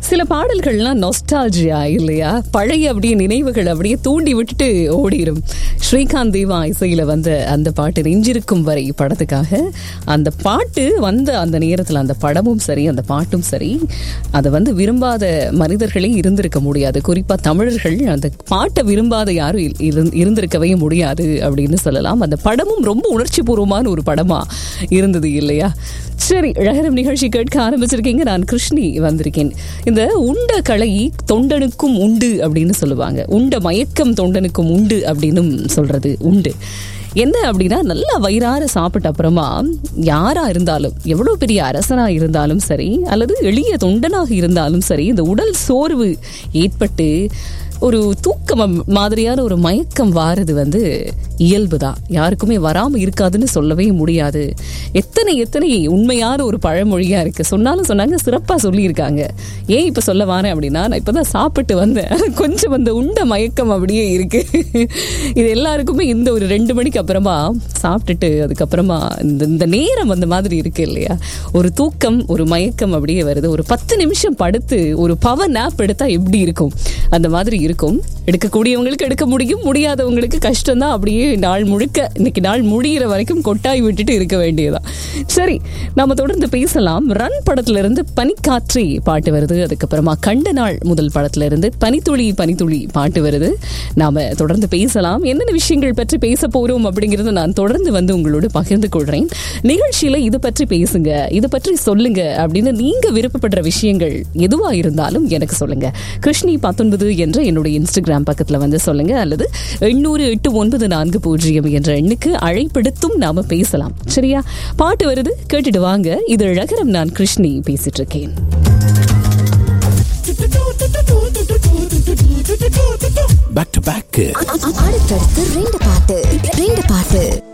சில பாடல்கள்லாம் நொஸ்டால்ஜியா இல்லையா பழைய அப்படியே நினைவுகள் அப்படியே தூண்டி விட்டுட்டு ஓடிடும் ஸ்ரீகாந்த் தேவா இசையில வந்த அந்த பாட்டு நெஞ்சிருக்கும் வரை படத்துக்காக அந்த பாட்டு வந்த அந்த நேரத்தில் அந்த படமும் சரி அந்த பாட்டும் சரி அதை வந்து விரும்பாத மனிதர்களே இருந்திருக்க முடியாது குறிப்பா தமிழர்கள் அந்த பாட்டை விரும்பாத யாரும் இல்- இருந்- இருந்திருக்கவே முடியாது அப்படின்னு சொல்லலாம் அந்த படமும் ரொம்ப உணர்ச்சி பூர்வமான ஒரு படமா இருந்தது இல்லையா சரி அழகரம் நிகழ்ச்சி கேட்க ஆரம்பிச்சிருக்கீங்க நான் கிருஷ்ணி வந்திருக்கேன் இந்த உண்ட கலை தொண்டனுக்கும் உண்டு அப்படின்னு சொல்லுவாங்க உண்ட மயக்கம் தொண்டனுக்கும் உண்டு அப்படின்னு சொல்றது உண்டு என்ன அப்படின்னா நல்லா வயிறார சாப்பிட்ட அப்புறமா யாரா இருந்தாலும் எவ்வளவு பெரிய அரசனா இருந்தாலும் சரி அல்லது எளிய தொண்டனாக இருந்தாலும் சரி இந்த உடல் சோர்வு ஏற்பட்டு ஒரு தூக்கம் மாதிரியான ஒரு மயக்கம் வாரது வந்து இயல்புதான் யாருக்குமே வராம இருக்காதுன்னு சொல்லவே முடியாது எத்தனை எத்தனை உண்மையான ஒரு பழமொழியா இருக்கு சொன்னாலும் சொன்னாங்க சிறப்பா சொல்லியிருக்காங்க ஏன் இப்ப சொல்ல வாரேன் அப்படின்னா நான் இப்பதான் சாப்பிட்டு வந்தேன் கொஞ்சம் அந்த உண்ட மயக்கம் அப்படியே இருக்கு இது எல்லாருக்குமே இந்த ஒரு ரெண்டு மணிக்கு அப்புறமா சாப்பிட்டுட்டு அதுக்கப்புறமா இந்த இந்த நேரம் அந்த மாதிரி இருக்கு இல்லையா ஒரு தூக்கம் ஒரு மயக்கம் அப்படியே வருது ஒரு பத்து நிமிஷம் படுத்து ஒரு பவர் நாப் எடுத்தா எப்படி இருக்கும் அந்த மாதிரி இருக்கும் எடுக்கக்கூடியவங்களுக்கு எடுக்க முடியும் முடியாதவங்களுக்கு கஷ்டம்தான் அப்படியே நாள் முழுக்க இன்னைக்கு நாள் முடியிற வரைக்கும் கொட்டாய் விட்டுட்டு இருக்க வேண்டியதான் சரி நாம தொடர்ந்து பேசலாம் ரன் படத்துல இருந்து பனிக்காற்றி பாட்டு வருது அதுக்கப்புறமா கண்ட நாள் முதல் படத்துல இருந்து பனித்துளி பனித்துளி பாட்டு வருது நாம தொடர்ந்து பேசலாம் என்னென்ன விஷயங்கள் பற்றி பேச போறோம் அப்படிங்கறத நான் தொடர்ந்து வந்து உங்களோட பகிர்ந்து கொள்றேன் நிகழ்ச்சியில இது பற்றி பேசுங்க இது பற்றி சொல்லுங்க அப்படின்னு நீங்க விருப்பப்படுற விஷயங்கள் எதுவா இருந்தாலும் எனக்கு சொல்லுங்க கிருஷ்ணி பத்தொன்பது என்ற என்னுடைய இன்ஸ்டாகிராம் பக்கத்துல வந்து சொல்லுங்க அல்லது எண்ணூறு எட்டு ஒன்பது நான்கு பூஜ்ஜியம் என்ற எண்ணுக்கு அழைப்பெடுத்தும் நாம பேசலாம் சரியா பாட்டு வருது கேட்டுட்டு வாங்க இது அழகரம் நான் கிருஷ்ணி பேசிட்டு இருக்கேன் பேக் டு பேக் அடுத்தடுத்து ரெண்டு பாட்டு ரெண்டு பாட்டு